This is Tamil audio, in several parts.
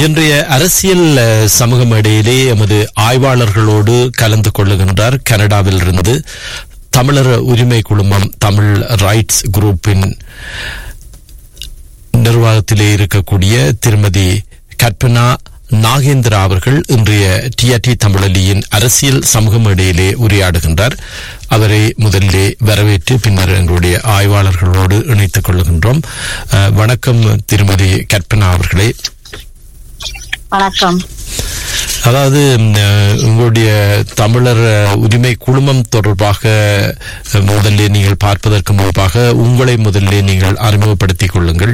இன்றைய அரசியல் அஹ், சமூக மேடையிலே எமது ஆய்வாளர்களோடு கலந்து கொள்ளுகின்றார் கனடாவில் இருந்து தமிழர் உரிமை குழுமம் தமிழ் ரைட்ஸ் குரூப்பின் நிர்வாகத்திலே இருக்கக்கூடிய திருமதி கற்பனா நாகேந்திரா அவர்கள் இன்றைய டிஆர்டி தமிழலியின் அரசியல் சமூக மேடையிலே உரையாடுகின்றார் அவரை முதலிலே வரவேற்று பின்னர் எங்களுடைய ஆய்வாளர்களோடு இணைத்துக் கொள்ளுகின்றோம் அஹ், வணக்கம் திருமதி கற்பனா அவர்களே வணக்கம் அதாவது ம், அஹ், உங்களுடைய தமிழர் அஹ், உரிமை குழுமம் தொடர்பாக அஹ், முதல்ல நீங்கள் பார்ப்பதற்கு முன்பாக உங்களை முதல்ல நீங்கள் அறிமுகப்படுத்திக் கொள்ளுங்கள்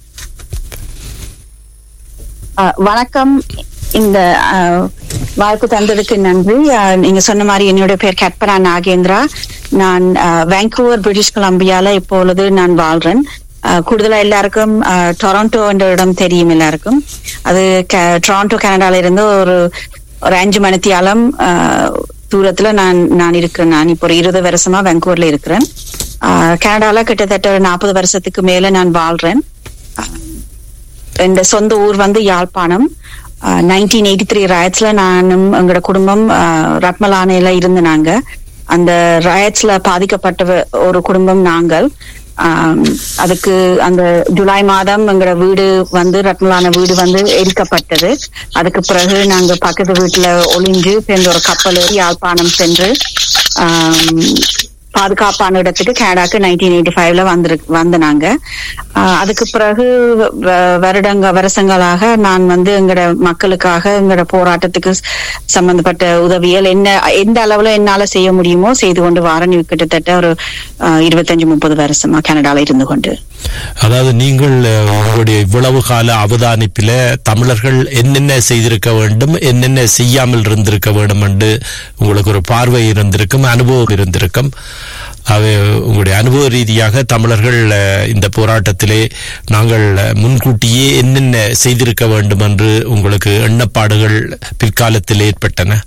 அஹ், வணக்கம் இந்த அஹ், வாய்ப்பு தந்ததுக்கு நன்றி அஹ், நீங்க சொன்ன மாதிரி என்னுடைய பேர் கற்பனா நாகேந்திரா நான் அஹ், வாncouver பிரிட்டிஷ் கொலம்பியால இப்பொழுது நான் வாழ்றேன் அஹ், கூடுதலா எல்லாருக்கும் அஹ், டொரண்டோ என்ற இடம் தெரியும் எல்லாருக்கும் அது க- டொரண்டோ கனடால இருந்து ஒரு ஒரு அஞ்சு மணித்தியாலம் அஹ், தூரத்துல நான் நான் இருக்கிறேன் நான் இப்போ ஒரு இருபது வருஷமா வாncouverல இருக்கிறேன் அஹ், கனடால கிட்டத்தட்ட ஒரு நாற்பது வருஷத்துக்கு மேல நான் வாழ்றேன் என் சொந்த ஊர் வந்து யாழ்ப்பாணம் நைன்டீன் எயிட்டி த்ரீ ரயட்ஸ்ல நானும் எங்களோட குடும்பம் ரத்மலானையில இருந்து நாங்க அந்த ரயட்ஸ்ல பாதிக்கப்பட்ட வ- ஒரு குடும்பம் நாங்கள் ஆம், அதுக்கு அந்த ஜூலை மாதம் எங்களோட வீடு வந்து ரத்மலான வீடு வந்து எரிக்கப்பட்டது அதுக்கு பிறகு நாங்க பக்கத்து வீட்டுல ஒளிஞ்சு சேர்ந்து ஒரு கப்பல் ஏறி யாழ்ப்பாணம் சென்று ஆம், பாதுகாப்பான இடத்துக்கு கனடாக்கு நைன்டீன் எயிட்டி ஃபைவ்ல வந்து வந்த நாங்க ஆஹ் அதுக்கு பிறகு வ- வருடங்க வருஷங்களாக நான் வந்து எங்கட மக்களுக்காக எங்கட போராட்டத்துக்கு சம்பந்தப்பட்ட உதவியல் என்ன எந்த அளவுல என்னால செய்ய முடியுமோ செய்து கொண்டு வாரன் கிட்டத்தட்ட ஒரு ஆஹ் இருபத்தஞ்சு முப்பது வருஷமா கனடால இருந்து கொண்டு அதாவது நீங்கள் அஹ், உங்களுடைய இவ்வளவு கால அவதானிப்பில தமிழர்கள் என்னென்ன செய்திருக்க வேண்டும் என்னென்ன செய்யாமல் இருந்திருக்க வேண்டும் என்று உங்களுக்கு ஒரு பார்வை இருந்திருக்கும் அனுபவம் இருந்திருக்கும் அவை உங்களுடைய அனுபவ ரீதியாக தமிழர்கள் அஹ், இந்த போராட்டத்திலே நாங்கள் அஹ், முன்கூட்டியே என்னென்ன செய்திருக்க வேண்டும் என்று உங்களுக்கு எண்ணப்பாடுகள் பிற்காலத்தில் ஏற்பட்டன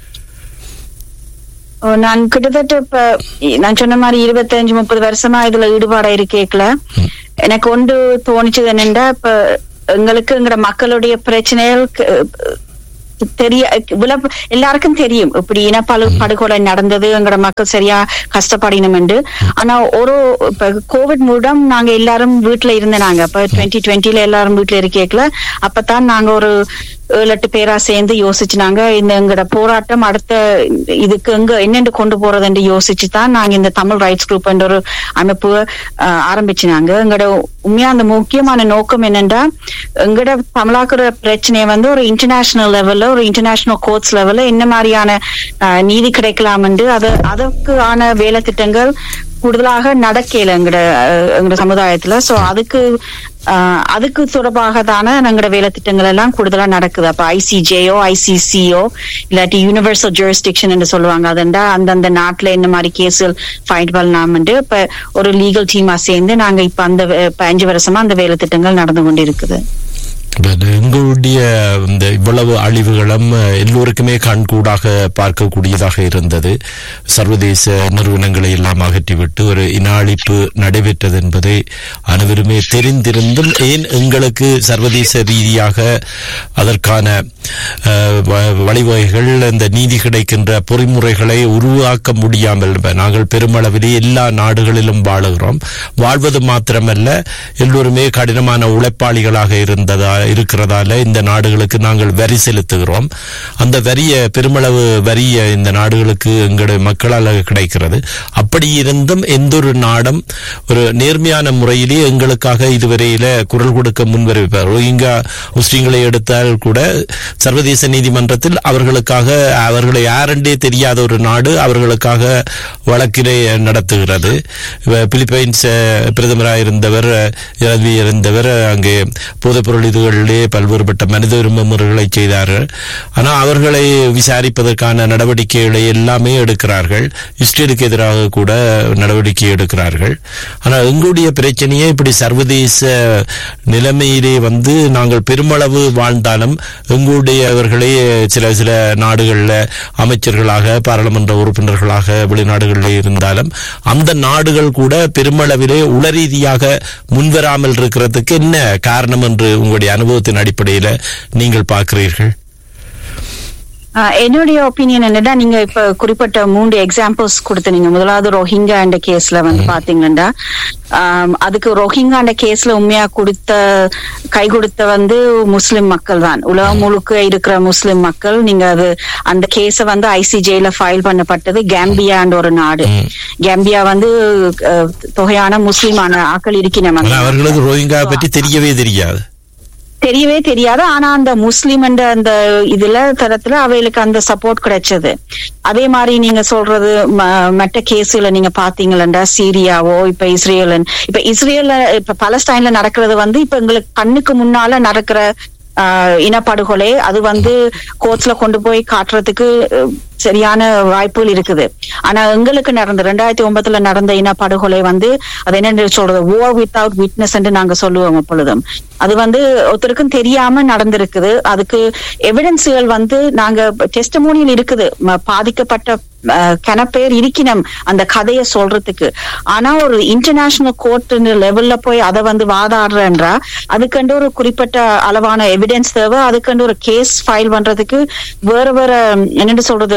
ஓ, நான் கிட்டத்தட்ட இப்ப இ- நான் சொன்ன மாதிரி இருபத்தஞ்சு முப்பது வருஷமா இதுல ஈடுபாடா இருக்கேக்கல எனக்கு ஒன்று தோணிச்சது என்னன்னா இப்ப எங்களுக்கு எங்கட மக்களுடைய பிரச்சனைகள் க- தெரிய விளப்பு எல்லாருக்கும் தெரியும் இப்படி இனப்பழு படுகொலை நடந்தது எங்கட மக்கள் சரியா கஷ்டப்படினோம் என்று ஆனா ஒரு இப்ப கோவிட் மூலம் நாங்க எல்லாரும் வீட்டுல இருந்தனாங்க இப்ப டுவெண்ட்டி டுவெண்ட்டில எல்லாரும் வீட்டுல இருக்கேக்கல அப்பதான் நாங்க ஒரு ஏழு எட்டு பேரா சேர்ந்து யோசிச்சுனாங்க இந்த எங்கட போராட்டம் அடுத்த இதுக்கு எங்க என்னென்று கொண்டு போறதுன்னு யோசிச்சு தான் நாங்க இந்த தமிழ் ரைட்ஸ் குரூப் என்ற ஒரு அமைப்பு ஆஹ், ஆரம்பிச்சுனாங்க எங்கட உண்மையா அந்த முக்கியமான நோக்கம் என்னன்னா எங்கட தமிழாக்குற பிரச்சனையை வந்து ஒரு இன்டர்நேஷனல் லெவல்ல ஒரு இன்டர்நேஷனல் கோர்ட்ஸ் லெவல்ல என்ன மாதிரியான ஆஹ், நீதி கிடைக்கலாம் என்று அது அதற்கான வேலை திட்டங்கள் கூடுதலாக நடக்கல எங்கட அஹ், எங்கட சமுதாயத்துல சோ அதுக்கு ஆஹ், அதுக்கு தொடர்பாக தானே எங்கட வேலை திட்டங்கள் எல்லாம் கூடுதலா நடக்குது அப்ப ஐசிஜேயோ ஐசிசியோ இல்லாட்டி யூனிவர்சல் ஜூரிஸ்டிக்ஷன் என்று சொல்லுவாங்க அதுண்டா அந்தந்த நாட்டுல என்ன மாதிரி கேஸுகள் ஃபைட் பண்ணலாம்னு இப்ப ஒரு லீகல் டீமா சேர்ந்து நாங்க இப்ப அந்த வே- இப்ப அஞ்சு வருஷமா அந்த வேலை திட்டங்கள் நடந்து கொண்டு இருக்குது இப்ப இது எங்களுடைய இந்த இவ்வளவு அழிவுகளும் அஹ், எல்லோருக்குமே கண்கூடாக பார்க்கக்கூடியதாக இருந்தது சர்வதேச நிறுவனங்களை எல்லாம் அகற்றிவிட்டு ஒரு இன அழிப்பு நடைபெற்றது என்பதை அனைவருமே தெரிந்திருந்தும் ஏன் எங்களுக்கு சர்வதேச ரீதியாக அதற்கான அஹ், வ- வழிவகைகள் இந்த நீதி கிடைக்கின்ற பொறிமுறைகளை உருவாக்க முடியாமல் இப்ப நாங்கள் பெருமளவிலே எல்லா நாடுகளிலும் வாழுகிறோம் வாழ்வது மாத்திரமல்ல எல்லோருமே கடினமான உழைப்பாளிகளாக இருந்ததா இருக்கிறதால இந்த நாடுகளுக்கு நாங்கள் வரி செலுத்துகிறோம் அந்த வரிய பெருமளவு வரிய இந்த நாடுகளுக்கு எங்களுடைய மக்களால் கிடைக்கிறது அப்படி இருந்தும் எந்த ஒரு நாடும் ஒரு நேர்மையான முறையிலே எங்களுக்காக இதுவரையில குரல் கொடுக்க முன்வருவார் ரோஹிங்கா முஸ்லிம்களை எடுத்தால் கூட சர்வதேச நீதிமன்றத்தில் அவர்களுக்காக அவர்களை யாரென்றே தெரியாத ஒரு நாடு அவர்களுக்காக வழக்கினை நடத்துகிறது இவ- பிலிப்பைன்ஸ் அஹ், பிரதமராக இருந்தவர் இறந்து இருந்தவர் அங்கே போதைப்பொருள் இதுகளிலே பல்வேறுபட்ட மனித உரிமை முறைகளை செய்தார்கள் ஆனால் அவர்களை விசாரிப்பதற்கான நடவடிக்கைகளை எல்லாமே எடுக்கிறார்கள் இஸ்ரேலுக்கு எதிராக கூட நடவடிக்கை எடுக்கிறார்கள் ஆனால் எங்களுடைய பிரச்சனையே இப்படி சர்வதேச நிலைமையிலே வந்து நாங்கள் பெருமளவு வாழ்ந்தாலும் எங்களுடையவர்களே சில சில நாடுகளில் அமைச்சர்களாக பாராளுமன்ற உறுப்பினர்களாக வெளிநாடுகளில் இருந்தாலும் அந்த நாடுகள் கூட பெருமளவிலே உளரீதியாக முன்வராமல் இருக்கிறதுக்கு என்ன காரணம் என்று உங்களுடைய அனுபவத்தின் அடிப்படையில நீங்கள் பார்க்கிறீர்கள் ஆஹ் என்னுடைய ஒப்பீனியன் என்னடா நீங்க இப்ப குறிப்பிட்ட மூன்று எக்ஸாம்பிள்ஸ் கொடுத்தீங்க முதலாவது ரோஹிங்கா என்ற கேஸ்ல வந்து பாத்தீங்கன்னா ஆம், அதுக்கு ரோஹிங்கா என்ற கேஸ்ல உண்மையா கொடுத்த கை கொடுத்த வந்து முஸ்லிம் மக்கள் தான் உலகம் முழுக்க இருக்கிற முஸ்லிம் மக்கள் நீங்க அது அந்த கேஸ வந்து ஐசிஜேல ஃபைல் பண்ணப்பட்டது கேம்பியான்ற ஒரு நாடு கேம்பியா வந்து அஹ், தொகையான முஸ்லிமான ஆக்கள் இருக்கிற ஆனா அவர்களுக்கு ரோஹிங்கா பற்றி தெரியவே தெரியாது தெரியவே தெரியாது ஆனா அந்த முஸ்லிம் என்ற அந்த இதுல தரத்துல அவைகளுக்கு அந்த சப்போர்ட் கிடைச்சது அதே மாதிரி நீங்க சொல்றது ம- மற்ற கேஸ்ல நீங்க பாத்தீங்களா சீரியாவோ இப்ப இஸ்ரேல் இப்ப இஸ்ரேல்ல இப்ப பலஸ்டைன்ல நடக்கிறது வந்து இப்ப எங்களுக்கு கண்ணுக்கு முன்னால நடக்கிற ஆஹ், இனப்படுகொலை அது வந்து கோர்ட்ஸ்ல கொண்டு போய் காட்டுறதுக்கு அஹ், சரியான வாய்ப்புகள் இருக்குது ஆனா எங்களுக்கு நடந்த ரெண்டாயிரத்தி ஒன்பதுல நடந்த இனப்படுகொலை வந்து அது என்ன சொல்றது war without witness என்று நாங்க சொல்லுவோம் எப்பொழுதும் அது வந்து ஒருத்தருக்கும் தெரியாம நடந்திருக்குது அதுக்கு எவிடன்ஸுகள் வந்து நாங்க டெஸ்டமோனியல் இருக்குது ம- பாதிக்கப்பட்ட அஹ், கனப்பேர் இருக்கணும் அந்த கதையை சொல்றதுக்கு ஆனா ஒரு இன்டர்நேஷனல் கோர்ட் லெவல்ல போய் அதை வந்து வாதாடுறன்றா அதுக்கண்டு ஒரு குறிப்பிட்ட அளவான எவிடன்ஸ் தேவை அதுக்கண்டு ஒரு கேஸ் ஃபைல் பண்றதுக்கு வேற வேற என்னன்னு சொல்றது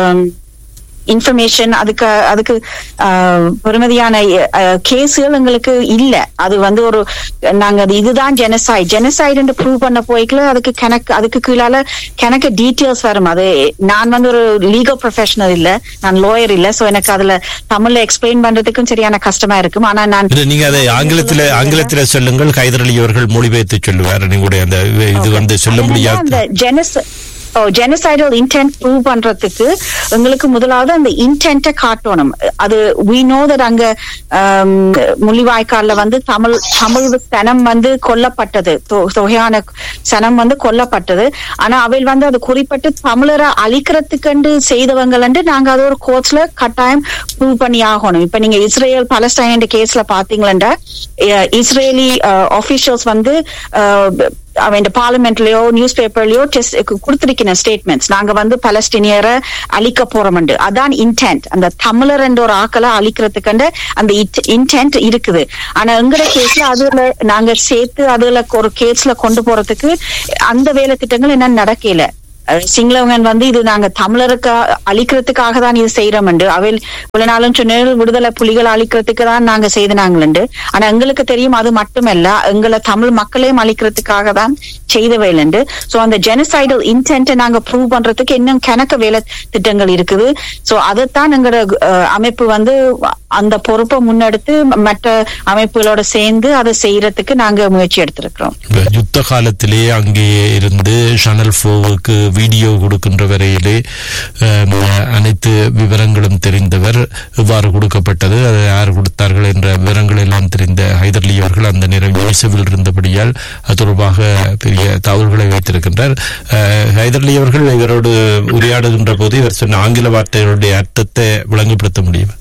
இன்ஃபர்மேஷன் அதுக்கு அதுக்கு ஆஹ், பெருமதியான கேஸுகள் எங்களுக்கு இல்ல அது வந்து ஒரு நாங்க அது இதுதான் ஜெனசைட் ஜெனசைடு ப்ரூவ் பண்ண போய்க்கல அதுக்கு கணக்கு அதுக்கு கீழால கணக்கு டீட்டெயில்ஸ் வரும் அது நான் வந்து ஒரு லீகல் ப்ரொஃபஷனல் இல்ல நான் லாயர் இல்ல சோ எனக்கு அதுல தமிழ்ல எக்ஸ்பிளைன் பண்றதுக்கும் சரியான கஷ்டமா இருக்கும் ஆனா நான் இல்ல, நீங்க அதை ஆங்கிலத்தில ஆங்கிலத்தில சொல்லுங்கள் கைதர் அலி அவர்கள் மொழிபெயர்த்து சொல்லுவார் நீங்களுடைய அந்த இது வந்து சொல்ல அது என்னன்னா, முடியாது அந்த ஜெனஸ் ஜெனசைடல் இன்டென்ட் ப்ரூவ் பண்றதுக்கு உங்களுக்கு முதலாவது அந்த இன்டென்ட்டை காட்டணும் அது we know that அங்க ஆம், முள்ளிவாய்க்கால்ல வந்து தமிழ் தமிழ் சனம் வந்து கொல்லப்பட்டது தொ- தொகையான சனம் வந்து கொல்லப்பட்டது ஆனா அவையில் வந்து அது குறிப்பிட்டு தமிழரை அழிக்கிறதுக்கண்டு செய்தவங்கள்ண்டு நாங்க அது ஒரு கோர்ட்ஸ்ல கட்டாயம் ப்ரூவ் பண்ணி ஆகணும் இப்ப நீங்க இஸ்ரேல் பலஸ்டைன் கேஸ்ல பாத்தீங்களா இஸ்ரேலி ஆபீஷியல்ஸ் வந்து அஹ், அவன் பார்லிமெண்ட்லயோ நியூஸ் பேப்பர்லயோ டெஸ்ட் கொடுத்திருக்கிற ஸ்டேட்மெண்ட்ஸ் நாங்க வந்து பலஸ்டீனியரை அழிக்க போறோம்ண்டு அதான் இன்டென்ட் அந்த தமிழர் என்ற ஒரு ஆக்களை அழிக்கிறதுக்கு அந்த இன்டென்ட் இருக்குது ஆனா எங்கட கேஸ்ல அதுல நாங்க சேர்த்து அதுல ஒரு கேஸ்ல கொண்டு போறதுக்கு அந்த வேலை திட்டங்கள் என்ன நடக்கல அஹ் சிங்களவங்கன் வந்து இது நாங்க தமிழருக்கு அழிக்கிறதுக்காக தான் இது செய்யறோம்ண்டு அவையில் இவ்வளவு நாளும் சொன்ன விடுதலை புலிகள் அழிக்கிறதுக்கு தான் நாங்க செய்தனாங்களுண்டு ஆனா எங்களுக்கு தெரியும் அது மட்டுமல்ல எங்களை தமிழ் மக்களையும் அழிக்கிறதுக்காக தான் செய்தவைலண்டு சோ அந்த ஜெனசைடல் இன்டென்ட்டை நாங்க ப்ரூவ் பண்றதுக்கு இன்னும் கணக்கு வேலை திட்டங்கள் இருக்குது சோ அதைத்தான் எங்களோட அஹ், அமைப்பு வந்து அந்த பொறுப்பை முன்னெடுத்து மற்ற அமைப்புகளோட சேர்ந்து அதை செய்யறதுக்கு நாங்க முயற்சி எடுத்திருக்கிறோம் இப்ப யுத்த காலத்திலே அங்கே இருந்து ஷனல் போவுக்கு வீடியோ கொடுக்கின்ற வரையிலே அஹ், அனைத்து விவரங்களும் தெரிந்தவர் இவ்வாறு கொடுக்கப்பட்டது அதை யார் கொடுத்தார்கள் என்ற விவரங்கள் எல்லாம் தெரிந்த ஹைதர்லி அவர்கள் அந்த நேரம் யூனிசெஃபில் இருந்தபடியால் அது தொடர்பாக பெரிய தவறுகளை வைத்திருக்கின்றார் அஹ், ஹைதர்லி அவர்கள் இவரோடு உரையாடுகின்ற போது இவர் சொன்ன ஆங்கில வார்த்தைகளுடைய அர்த்தத்தை விளங்கப்படுத்த முடியும்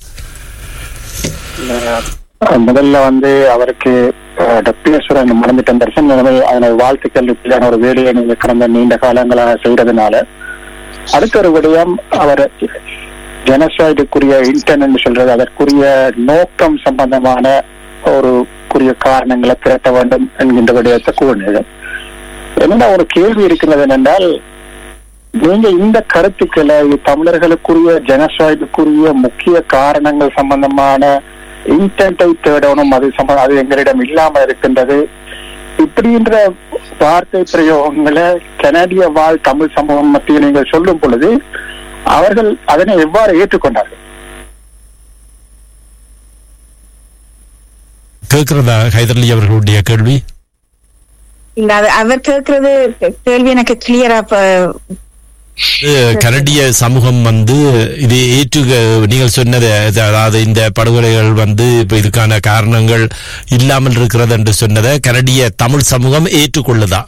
அஹ் முதல்ல வந்து அவருக்கு டப்ளேஸ்வரன் மறந்துட்டேன் தரிசனம் எனவே அதனை வாழ்த்துக்கள் இப்படியான ஒரு வேலையை நீங்க கடந்த நீண்ட காலங்களாக செய்யறதுனால அடுத்த ஒரு விடயம் அவர் ஜெனசைடுக்குரிய இன்டர்ன் சொல்றது அதற்குரிய நோக்கம் சம்பந்தமான ஒரு குறிய காரணங்களை திரட்ட வேண்டும் என்கின்ற விடயத்தை கூறினது என்ன ஒரு கேள்வி இருக்கிறது என்னென்றால் நீங்க இந்த கருத்துக்களை இது தமிழர்களுக்குரிய ஜெனசைடுக்குரிய முக்கிய காரணங்கள் சம்பந்தமான இன்டென்ட்டை தேடணும் அது சம்பந்தம் அது எங்களிடம் இல்லாம இருக்கின்றது இப்படின்ற வார்த்தை பிரயோகங்களை கனடிய வாழ் தமிழ் சமூகம் மத்தியில் நீங்கள் சொல்லும் பொழுது அவர்கள் அதனை எவ்வாறு ஏற்றுக்கொண்டார்கள் கேட்கிறதா ஹைதர்லி அவர்களுடைய கேள்வி இல்ல அது அவர் கேட்கறது கேள்வி எனக்கு கிளியரா இது கனடிய சமூகம் வந்து இது ஏற்று நீங்கள் சொன்னது அது- அதாவது இந்த படுகொலைகள் வந்து இப்ப இதுக்கான காரணங்கள் இல்லாமல் இருக்கிறது என்று சொன்னதை கனடிய தமிழ் சமூகம் ஏற்றுக்கொள்ளுதா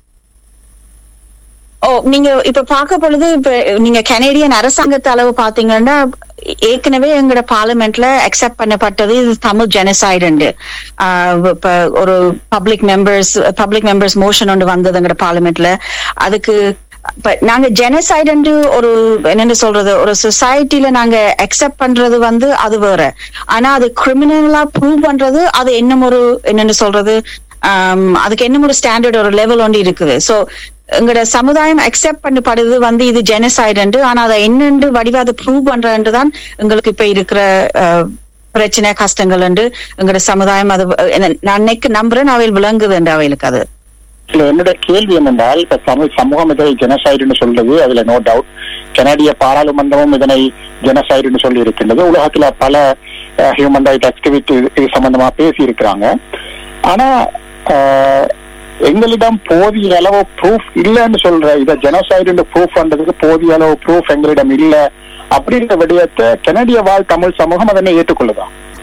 ஓ நீங்க இப்ப பார்க்க பொழுது இப்ப நீங்க கனேடியன் அரசாங்கத்து அளவு பாத்தீங்கன்னா ஏற்கனவே எங்களோட பார்லிமெண்ட்ல அக்செப்ட் பண்ணப்பட்டது இது தமிழ் ஜெனசைடு இப்ப ஒரு public members public members motion ஒன்று வந்தது எங்களோட பார்லிமெண்ட்ல அதுக்கு இப்ப நாங்க ஜெனசைடு ஒரு என்னன்னு சொல்றது ஒரு சொசைட்டில நாங்க அக்செப்ட் பண்றது வந்து அது வேற ஆனா அது கிரிமினலா ப்ரூவ் பண்றது அது இன்னும் ஒரு என்னன்னு சொல்றது ஆம், அதுக்கு என்ன ஒரு ஸ்டாண்டர்ட் ஒரு லெவல் ஒன்று இருக்குது சோ எங்களோட சமுதாயம் அக்செப்ட் பண்ணப்படுது வந்து இது ஜெனசைடு ஆனா அதை என்னென்று வடிவா அதை ப்ரூவ் பண்றேன்னு தான் எங்களுக்கு இப்ப இருக்கிற அஹ், பிரச்சனை கஷ்டங்கள் என்று எங்களோட சமுதாயம் அது என்ன- நான் நினைக்க நம்புறேன் அவையில் விளங்குது என்று அவைகளுக்கு அது இல்ல என்னுடைய கேள்வி என்னென்றால் இப்ப தமிழ் சமூகம் இதை ஜெனசைடுன்னு சொல்றது அதுல நோ டவுட் கனடிய பாராளுமன்றமும் இதனை ஜெனசைடுன்னு சொல்லி இருக்கின்றது உலகத்துல பல ஹியூமன் ரைட் ஆக்டிவிட்டி இது சம்பந்தமா பேசி இருக்கிறாங்க ஆனா அஹ், எங்களிடம் போதிய அளவு ப்ரூஃப் இல்லைன்னு சொல்ற இதை ஜெனசைடு ப்ரூஃப் பண்றதுக்கு போதிய அளவு ப்ரூஃப் எங்களிடம் இல்ல அப்படின்ற விடயத்தை கனடிய வாழ் தமிழ் சமூகம் அதனை ஏற்றுக்கொள்ளுதா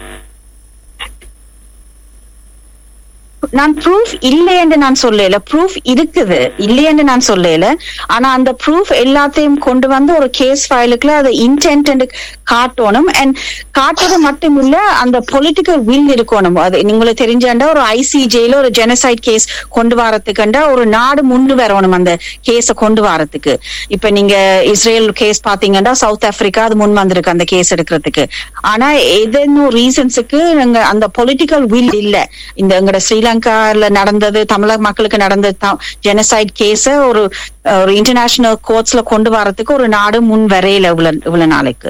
நான் ப்ரூஃப் இல்லை என்று நான் சொல்லல ப்ரூஃப் இருக்குது இல்லை என்று நான் சொல்லல ஆனா அந்த ப்ரூஃப் எல்லாத்தையும் கொண்டு வந்து ஒரு கேஸ் ஃபைலுக்குள்ள அதை இன்டென்ட் காட்டணும் அண்ட் காட்டுறது மட்டும் இல்ல அந்த பொலிட்டிக்கல் வில் இருக்கணும் அது உங்களுக்கு தெரிஞ்சாண்டா ஒரு ஐசிஜேல ஒரு ஜெனசைட் கேஸ் கொண்டு வரதுக்குண்டா ஒரு நாடு முன்னு வரணும் அந்த கேஸ கொண்டு வரதுக்கு இப்ப நீங்க இஸ்ரேல் கேஸ் பாத்தீங்கன்னா சவுத் ஆப்பிரிக்கா அது முன் வந்திருக்கு அந்த கேஸ் எடுக்கிறதுக்கு ஆனா ஏதேனும் ரீசன்ஸுக்கு நாங்க அந்த பொலிட்டிக்கல் வில் இல்ல இந்த எங்கட ஸ்ரீலங்கால நடந்தது தமிழக மக்களுக்கு நடந்த ஜெனசைட் கேஸ ஒரு ஒரு இன்டர்நேஷனல் கோர்ட்ஸ்ல கொண்டு வரதுக்கு ஒரு நாடு முன் வரையில இவ்வளவு இவ்வளவு நாளைக்கு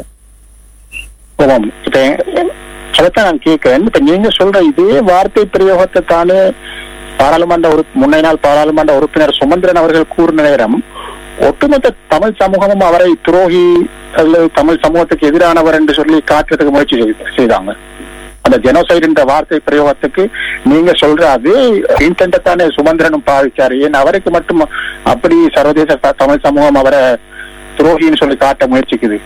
ஆமாம் இப்ப அதைத்தான் நான் கேட்கிறேன் இப்ப நீங்க சொல்ற இதே வார்த்தை பிரயோகத்தை தானே பாராளுமன்ற உறுப்பு முன்னை நாள் பாராளுமன்ற உறுப்பினர் சுமந்திரன் அவர்கள் கூறின நேரம் ஒட்டுமொத்த தமிழ் சமூகமும் அவரை துரோகி அல்லது தமிழ் சமூகத்துக்கு எதிரானவர் என்று சொல்லி காட்டுறதுக்கு முயற்சி செய்து- செய்தாங்க அந்த ஜெனோசைடு என்ற வார்த்தை பிரயோகத்துக்கு நீங்க சொல்ற அதே இன்டென்ட் தானே சுமந்திரனும் பாவிச்சாரு ஏன் அவருக்கு மட்டும் அப்படி சர்வதேச த- தமிழ் சமூகம் அவரை துரோகின்னு சொல்லி காட்ட முயற்சிக்குது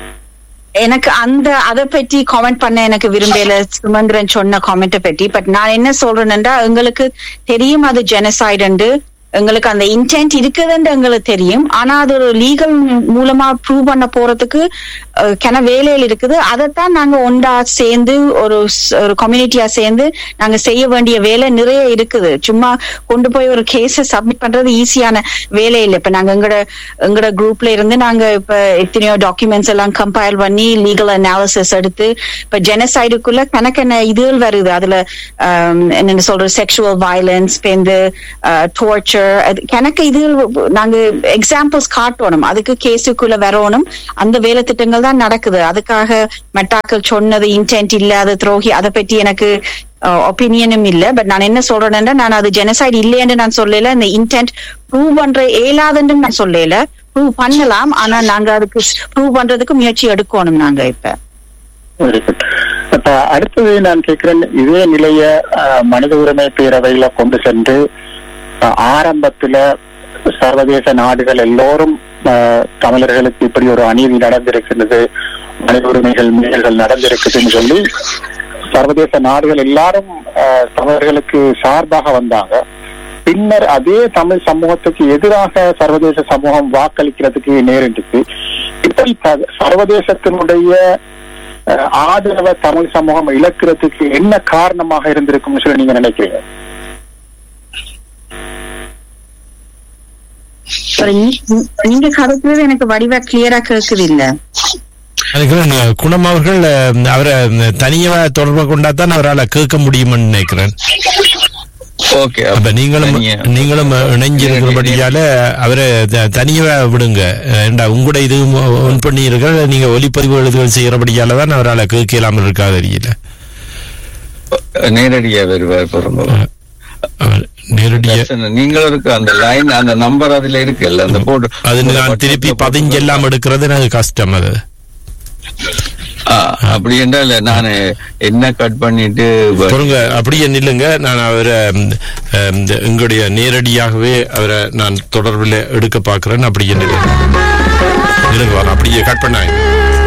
எனக்கு அந்த அதை பற்றி காமெண்ட் பண்ண எனக்கு விரும்பல சுமந்திரன் சொன்ன காமெண்ட்டை பற்றி பட் நான் என்ன சொல்றேன்னா எங்களுக்கு தெரியும் அது ஜெனசைடு எங்களுக்கு அந்த இன்டென்ட் இருக்குதுன்னு எங்களுக்கு தெரியும் ஆனா அது ஒரு லீகல் மூலமா ப்ரூவ் பண்ண போறதுக்கு அஹ், கன வேலையில் இருக்குது அதைத்தான் நாங்க ஒண்டா சேர்ந்து ஒரு ஸ்- ஒரு கம்யூனிட்டியா சேர்ந்து நாங்க செய்ய வேண்டிய வேலை நிறைய இருக்குது சும்மா கொண்டு போய் ஒரு கேஸ சப்மிட் பண்றது ஈஸியான வேலை இல்லை இப்ப நாங்க எங்கட எங்கட குரூப்ல இருந்து நாங்க இப்ப எத்தனையோ டாக்குமெண்ட்ஸ் எல்லாம் கம்பைல் பண்ணி லீகல் அனாலிசிஸ் எடுத்து இப்ப ஜெனசைடுக்குள்ள கணக்கென்ன இதுகள் வருது அதுல ஆம், என்னன்னு சொல்ற செக்ஷுவல் வயலன்ஸ் பேருந்து டோர்ச்சர் கணக்கு இது நாங்க எக்ஸாம்பிள்ஸ் காட்டணும் அதுக்கு கேஸுக்குள்ள வரணும் அந்த வேலை திட்டங்கள் தான் நடக்குது அதுக்காக மெட்டாக்கள் சொன்னது இன்டென்ட் இல்ல அது துரோகி அதை பற்றி எனக்கு ஒப்பீனியனும் இல்ல பட் நான் என்ன சொல்றேன்னா நான் அது ஜெனசைடு இல்லைன்னு நான் சொல்லல இந்த இன்டென்ட் ப்ரூவ் பண்ற இயலாதுன்னு நான் சொல்லல ப்ரூவ் பண்ணலாம் ஆனா நாங்க அதுக்கு ப்ரூவ் பண்றதுக்கு முயற்சி எடுக்கணும் நாங்க இப்ப Very good. இப்ப அடுத்தது நான் கேட்கிறேன் இதே நிலைய அஹ், மனித உரிமை பேரவையில கொண்டு சென்று அஹ், ஆரம்பத்துல சர்வதேச நாடுகள் எல்லோரும் அஹ், தமிழர்களுக்கு இப்படி ஒரு அநீதி நடந்திருக்கிறது மனித உரிமைகள் மீறல்கள் நடந்திருக்குதுன்னு சொல்லி சர்வதேச நாடுகள் எல்லாரும் அஹ், தமிழர்களுக்கு சார்பாக வந்தாங்க பின்னர் அதே தமிழ் சமூகத்துக்கு எதிராக சர்வதேச சமூகம் வாக்களிக்கிறதுக்கு நேரிட்டுச்சு இப்படி த- சர்வதேசத்தினுடைய அஹ், ஆதரவை தமிழ் சமூகம் இழக்கிறதுக்கு என்ன காரணமாக இருந்திருக்கும்னு சொல்லி நீங்க நினைக்கிறீங்க Sorry, நீ- நீங்க கருத்துறது எனக்கு வடிவா கிளியரா கேக்குது இல்ல நினைக்கிறேன் குணம் அவர்கள் அஹ், அவரை தனியா தொடர்பு கொண்டா தான் அவரால் கேட்க முடியும்னு நினைக்கிறேன் ஓகே அப்ப நீங்களும் நீங்களும் இணைஞ்சிருக்கிறபடியால அவரை த- தனியா விடுங்க ஏண்டா உங்களோட இது ஒன் பண்ணீர்கள் நீங்க ஒலிப்பதிவு எழுதுகள் செய்யறபடியால தான் அவரால் கேட்க இல்லாமல் இருக்கா தெரியல நேரடியா வருவார் பிறந்தவர் அவர் நேரடியா பிரச்சனை. நீங்களும் இருக்கு அந்த லைன் அந்த நம்பர் அதுல இருக்குல்ல அந்த போட்டு அது நான் திருப்பி பதிஞ்செல்லாம் எடுக்கிறது எனக்கு கஷ்டம் அது ஆ, அப்படி என்றால் நான் என்ன கட் பண்ணிட்டு வ- பொறுங்க அப்படியே நில்லுங்க நான் அவரை ம், ம், இந்த எங்களுடைய நேரடியாகவே அவரை நான் தொடர்பில் எடுக்க பார்க்கிறேன் அப்படியே நில்லுங்க நில்லுங்க வரேன் அப்படியே கட் பண்ணாங்க